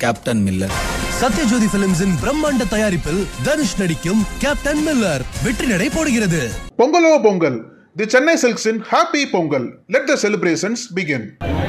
captain Miller Sathyajothi பிலிம்ஸின் பிரம்மாண்ட தயாரிப்பில் தனுஷ் நடிக்கும் கேப்டன் மில்லர் வெற்றி நடை போடுகிறது பொங்கலோ பொங்கல் தி சென்னை சில்க்ஸின் happy Pongal let the celebrations begin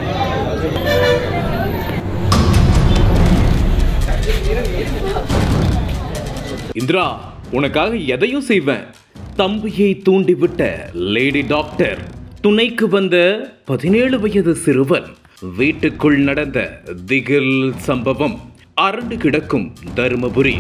Indira உனக்காக எதையும் செய்வேன் தம்பியை தூண்டிவிட்ட லேடி டாக்டர் துணைக்கு வந்த பதினேழு வயது சிறுவன் வீட்டுக்குள் நடந்த திகில் சம்பவம் அரண்டு கிடக்கும் தருமபுரி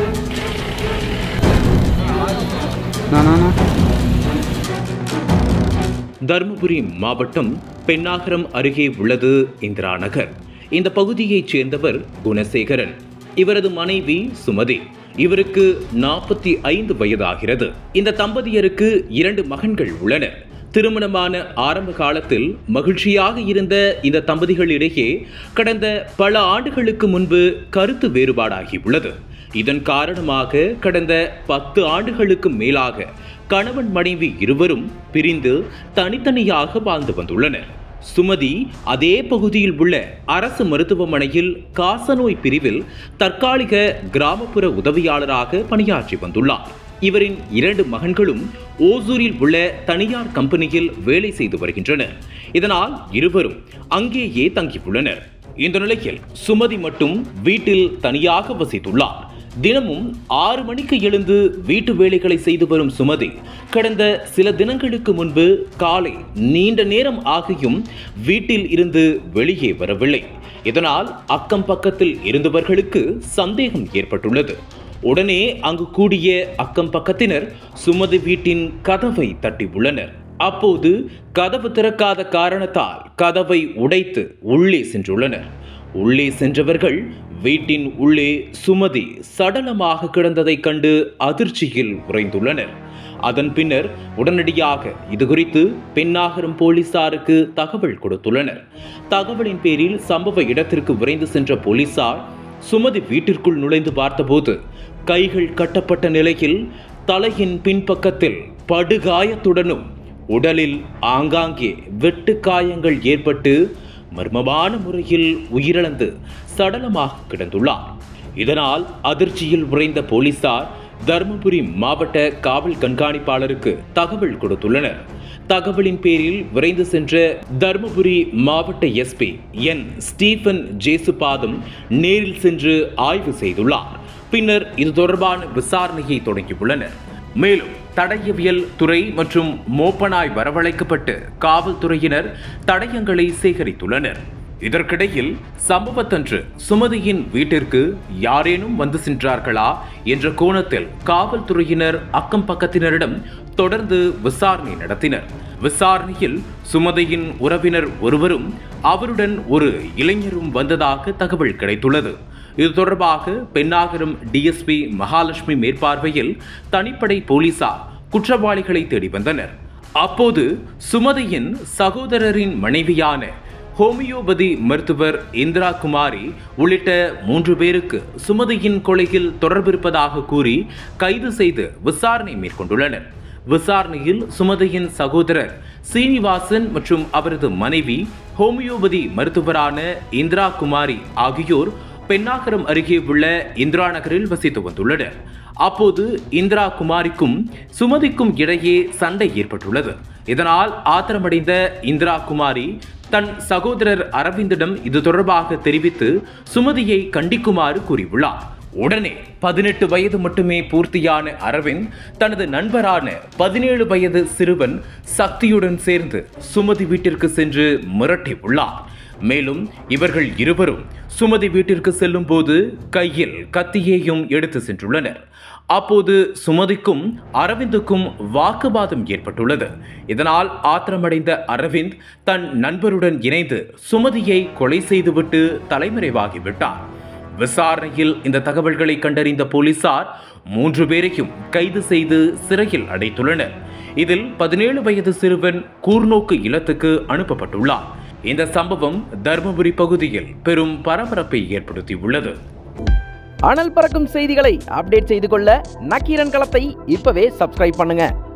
தருமபுரி மாவட்டம் பெண்ணாகரம் அருகே உள்ளது இந்திரா நகர் இந்த பகுதியைச் சேர்ந்தவர் குணசேகரன் இவரது மனைவி சுமதி இவருக்கு நாற்பத்தி ஐந்து வயதாகிறது இந்த தம்பதியருக்கு இரண்டு மகன்கள் உள்ளனர் திருமணமான ஆரம்ப காலத்தில் மகிழ்ச்சியாக இருந்த இந்த தம்பதிகளிடையே கடந்த பல ஆண்டுகளுக்கு முன்பு கருத்து வேறுபாடாகி உள்ளது இதன் காரணமாக கடந்த பத்து ஆண்டுகளுக்கு மேலாக கணவன் மனைவி இருவரும் பிரிந்து தனித்தனியாக வாழ்ந்து வந்துள்ளனர் சுமதி அதே பகுதியில் உள்ள அரசு மருத்துவமனையில் காசநோய் பிரிவில் தற்காலிக கிராமப்புற உதவியாளராக பணியாற்றி வந்துள்ளார் இவரின் இரண்டு மகன்களும் ஓசூரில் உள்ள தனியார் கம்பெனியில் வேலை செய்து வருகின்றனர் இதனால் இருவரும் அங்கேயே தங்கியுள்ளனர் இந்த நிலையில் சுமதி மட்டும் வீட்டில் தனியாக வசித்துள்ளார் தினமும் ஆறு மணிக்கு எழுந்து வீட்டு வேலைகளை செய்து வரும் சுமதி கடந்த சில தினங்களுக்கு முன்பு காலை நீண்ட நேரம் ஆகியும் வீட்டில் இருந்து வெளியே வரவில்லை இதனால் அக்கம் பக்கத்தில் இருந்தவர்களுக்கு சந்தேகம் ஏற்பட்டுள்ளது உடனே அங்கு கூடிய அக்கம் பக்கத்தினர் சுமதி வீட்டின் கதவை தட்டி உள்ளனர் அப்போது கதவு திறக்காத காரணத்தால் கதவை உடைத்து உள்ளே சென்றுள்ளனர் உள்ளே சென்றவர்கள் வீட்டின் உள்ளே சுமதி சடலமாக கிடந்ததைக் கண்டு அதிர்ச்சியில் உறைந்துள்ளனர் அதன் பின்னர் உடனடியாக இது குறித்து பெண்ணாகரம் போலீசாருக்கு தகவல் கொடுத்துள்ளனர் தகவலின் பேரில் சம்பவ இடத்திற்கு விரைந்து சென்ற போலீசார் சுமதி வீட்டிற்குள் நுழைந்து பார்த்தபோது கைகள் கட்டப்பட்ட நிலையில் தலையின் பின்பக்கத்தில் படுகாயத்துடனும் உடலில் ஆங்காங்கே வெட்டு காயங்கள் ஏற்பட்டு மர்மமான முறையில் உயிரிழந்து சடலமாக கிடந்துள்ளார் இதனால் அதிர்ச்சியில் உறைந்த போலீசார் தருமபுரி மாவட்ட காவல் கண்காணிப்பாளருக்கு தகவல் கொடுத்துள்ளனர் தகவலின் பேரில் விரைந்து சென்ற தருமபுரி மாவட்ட எஸ்பி என் ஸ்டீபன் ஜேசுபாதம் நேரில் சென்று ஆய்வு செய்துள்ளார் பின்னர் இது தொடர்பான விசாரணையை தொடங்கியுள்ளனர் மேலும் தடயவியல் துறை மற்றும் மோப்பனாய் வரவழைக்கப்பட்டு காவல்துறையினர் தடயங்களை சேகரித்துள்ளனர் இதற்கிடையில் சம்பவத்தன்று சுமதியின் வீட்டிற்கு யாரேனும் வந்து சென்றார்களா என்ற கோணத்தில் காவல்துறையினர் அக்கம் பக்கத்தினரிடம் தொடர்ந்து விசாரணை நடத்தினர் விசாரணையில் சுமதியின் உறவினர் ஒருவரும் அவருடன் ஒரு இளைஞரும் வந்ததாக தகவல் கிடைத்துள்ளது இது தொடர்பாக பெண்ணாகரம் டிஎஸ்பி மகாலட்சுமி மேற்பார்வையில் தனிப்படை போலீசார் குற்றவாளிகளை தேடி வந்தனர் அப்போது சுமதியின் சகோதரரின் மனைவியான ஹோமியோபதி மருத்துவர் இந்திரா குமாரி உள்ளிட்ட மூன்று பேருக்கு சுமதியின் கொலையில் தொடர்பிருப்பதாக கூறி கைது செய்து விசாரணை மேற்கொண்டுள்ளனர் விசாரணையில் சுமதியின் சகோதரர் சீனிவாசன் மற்றும் அவரது மனைவி ஹோமியோபதி மருத்துவரான இந்திரா குமாரி ஆகியோர் பெண்ணாகரம் அருகே உள்ள இந்திரா நகரில் வசித்து வந்துள்ளனர் அப்போது இந்திரா குமாரிக்கும் சுமதிக்கும் இடையே சண்டை ஏற்பட்டுள்ளது இதனால் ஆத்திரமடைந்த இந்திரா குமாரி தன் சகோதரர் அரவிந்திடம் இது தொடர்பாக தெரிவித்து சுமதியை கண்டிக்குமாறு கூறியுள்ளார் உடனே பதினெட்டு வயது மட்டுமே பூர்த்தியான அரவிந்த் தனது நண்பரான பதினேழு வயது சிறுவன் சக்தியுடன் சேர்ந்து சுமதி வீட்டிற்கு சென்று மிரட்டி உள்ளார் மேலும் இவர்கள் இருவரும் சுமதி வீட்டிற்கு செல்லும் போது கையில் கத்தியையும் எடுத்து சென்றுள்ளனர் அப்போது சுமதிக்கும் அரவிந்துக்கும் வாக்குவாதம் ஏற்பட்டுள்ளது இதனால் ஆத்திரமடைந்த அரவிந்த் தன் நண்பருடன் இணைந்து சுமதியை கொலை செய்துவிட்டு தலைமறைவாகிவிட்டார் விசாரணையில் இந்த தகவல்களை கண்டறிந்த போலீசார் மூன்று பேரையும் கைது செய்து சிறையில் அடைத்துள்ளனர் இதில் பதினேழு வயது சிறுவன் கூர்நோக்கு இல்லத்துக்கு அனுப்பப்பட்டுள்ளார் இந்த சம்பவம் தருமபுரி பகுதியில் பெரும் பரபரப்பை ஏற்படுத்தியுள்ளது அனல் பறக்கும் செய்திகளை அப்டேட் செய்து கொள்ள நக்கீரன் களத்தை இப்பவே சப்ஸ்கிரைப் பண்ணுங்க